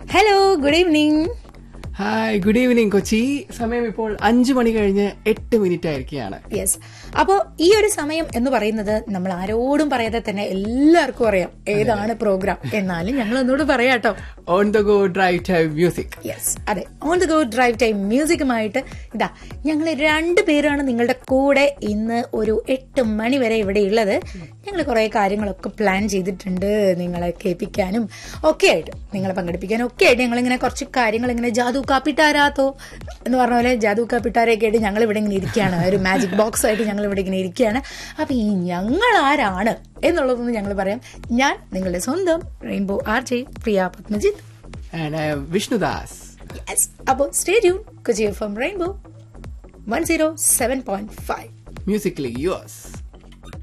hello good evening hi good evening Kochi സമയം ഇപ്പോൾ അഞ്ചു മണി കഴിഞ്ഞ് എട്ട് മിനിറ്റ് ആയിരിക്കുകയാണ് യെസ് അപ്പോ ഈ ഒരു സമയം എന്ന് പറയുന്നത് നമ്മൾ ആരോടും പറയാതെ തന്നെ എല്ലാവർക്കും അറിയാം ഏതാണ് പ്രോഗ്രാം എന്നാലും ഞങ്ങൾ ഒന്നുകൂടെ പറയാട്ടോ on the go drive time music yes അതെ on the go drive time മ്യൂസിക്കുമായിട്ട് ഇതാ ഞങ്ങൾ രണ്ട് പേരാണ് നിങ്ങളുടെ കൂടെ ഇന്ന് ഒരു എട്ട് മണി വരെ ഇവിടെ ഉള്ളത് ഞങ്ങൾ കുറെ കാര്യങ്ങളൊക്കെ പ്ലാൻ ചെയ്തിട്ടുണ്ട് നിങ്ങളെ കേൾപ്പിക്കാനും ഒക്കെ ആയിട്ട് നിങ്ങളെ പങ്കെടുപ്പിക്കാനും ഒക്കെ ആയിട്ട് ഞങ്ങളിങ്ങനെ കുറച്ച് കാര്യങ്ങൾ ഇങ്ങനെ ജാദു കാപ്പിട്ടാരാത്തോ എന്ന് പറഞ്ഞ പോലെ ജാദു കാപ്പിട്ടാരൊക്കെ ആയിട്ട് ഞങ്ങൾ ഇവിടെ ഇങ്ങനെ ഇരിക്കുകയാണ് ഒരു മാജിക് ബോക്സ് ആയിട്ട് ഞങ്ങൾ ഇവിടെ ഇങ്ങനെ ഇരിക്കുകയാണ് അപ്പൊ ഈ ഞങ്ങൾ ആരാണ് എന്നുള്ളതൊന്ന് ഞങ്ങൾ പറയാം ഞാൻ നിങ്ങളുടെ സ്വന്തം Rainbow R J Priya Padmajith and I'm Vishnudas yes അപ്പോൾ stay tune Kochi F M Rainbow one zero seven point five musically yours